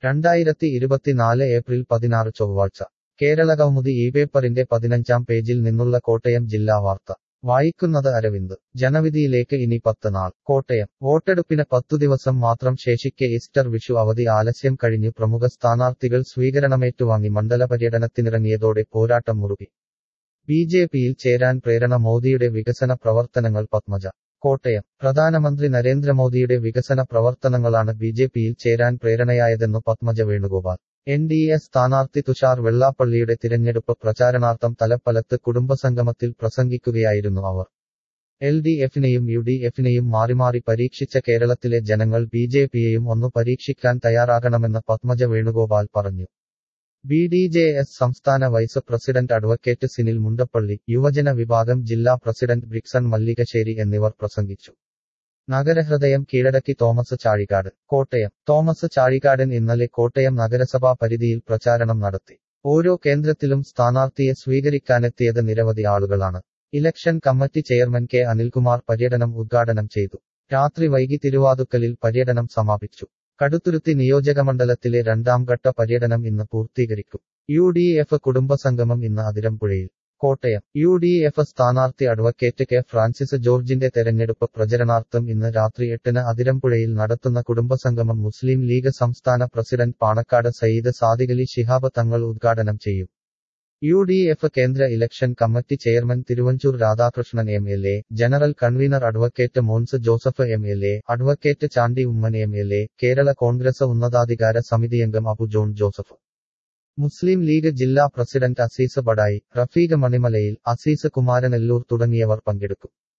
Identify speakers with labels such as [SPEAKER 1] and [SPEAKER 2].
[SPEAKER 1] രണ്ടായിരത്തി ഇരുപത്തിനാല് ഏപ്രിൽ പതിനാറ് ചൊവ്വാഴ്ച കേരളകൗമുദി ഈ പേപ്പറിന്റെ പതിനഞ്ചാം പേജിൽ നിന്നുള്ള കോട്ടയം ജില്ലാ വാർത്ത വായിക്കുന്നത് അരവിന്ദ് ജനവിധിയിലേക്ക് ഇനി പത്ത് നാൾ കോട്ടയം വോട്ടെടുപ്പിന് പത്തു ദിവസം മാത്രം ശേഷിക്കെ ഈസ്റ്റർ വിഷു അവധി ആലസ്യം കഴിഞ്ഞു പ്രമുഖ സ്ഥാനാർത്ഥികൾ സ്വീകരണമേറ്റുവാങ്ങി മണ്ഡല പര്യടനത്തിനിറങ്ങിയതോടെ പോരാട്ടം മുറുകി ബി ജെ പിയിൽ ചേരാൻ പ്രേരണ മോദിയുടെ വികസന പ്രവർത്തനങ്ങൾ പത്മജ കോട്ടയം പ്രധാനമന്ത്രി നരേന്ദ്രമോദിയുടെ വികസന പ്രവർത്തനങ്ങളാണ് ബി ജെ പിയിൽ ചേരാൻ പ്രേരണയായതെന്നു Padmaja Venugopal N D A സ്ഥാനാർത്ഥി തുഷാർ വെള്ളാപ്പള്ളിയുടെ തിരഞ്ഞെടുപ്പ് പ്രചാരണാർത്ഥം തലപ്പലത്ത് കുടുംബസംഗമത്തിൽ പ്രസംഗിക്കുകയായിരുന്നു അവർ എൽ ഡി എഫിനെയും യു ഡി എഫിനെയും മാറിമാറി പരീക്ഷിച്ച കേരളത്തിലെ ജനങ്ങൾ ബി ജെ പിയെയും ഒന്നു പരീക്ഷിക്കാൻ തയ്യാറാകണമെന്ന് പത്മജ വേണുഗോപാൽ പറഞ്ഞു ബി ഡി ജെ എസ് സംസ്ഥാന vice president advocate Sinil Mundappally യുവജന വിഭാഗം ജില്ലാ പ്രസിഡന്റ് ബ്രിക്സൺ മല്ലികശ്ശേരി എന്നിവർ പ്രസംഗിച്ചു നഗരഹൃദയം കീഴടക്കി തോമസ് ചാഴികാട് കോട്ടയം തോമസ് ചാഴികാടൻ ഇന്നലെ കോട്ടയം നഗരസഭാ പരിധിയിൽ പ്രചാരണം നടത്തി ഓരോ കേന്ദ്രത്തിലും സ്ഥാനാർത്ഥിയെ സ്വീകരിക്കാനെത്തിയത് നിരവധി ആളുകളാണ് election committee chairman K Anilkumar പര്യടനം ഉദ്ഘാടനം ചെയ്തു രാത്രി വൈകി തിരുവാതുക്കലിൽ പര്യടനം സമാപിച്ചു കടുത്തുരുത്തി നിയോജകമണ്ഡലത്തിലെ രണ്ടാം ഘട്ട പര്യടനം ഇന്ന് പൂർത്തീകരിക്കും യു ഡി എഫ് കുടുംബസംഗമം ഇന്ന് അതിരമ്പുഴയിൽ കോട്ടയം യു ഡി എഫ് സ്ഥാനാർത്ഥി അഡ്വക്കേറ്റ് കെ ഫ്രാൻസിസ് ജോർജിന്റെ തെരഞ്ഞെടുപ്പ് പ്രചരണാർത്ഥം ഇന്ന് രാത്രി എട്ടിന് അതിരമ്പുഴയിൽ നടത്തുന്ന കുടുംബസംഗമം മുസ്ലിം ലീഗ് സംസ്ഥാന പ്രസിഡന്റ് പാണക്കാട് സയ്യിദ് സാദിഖലി ശിഹാബ് തങ്ങൾ ഉദ്ഘാടനം ചെയ്യും യു ഡി എഫ് കേന്ദ്ര election committee chairman Thiruvanchoor Radhakrishnan M L A general convener advocate Mons Joseph M L A advocate Chandy Oommen M L A Kerala Congress ഉന്നതാധികാര സമിതിയംഗം അബു ജോൺ ജോസഫ് മുസ്ലിം ലീഗ് ജില്ലാ പ്രസിഡന്റ് അസീസ് ബഡായി റഫീഖ് മണിമലയിൽ അസീസ് കുമാരനെല്ലൂർ തുടങ്ങിയവർ പങ്കെടുക്കും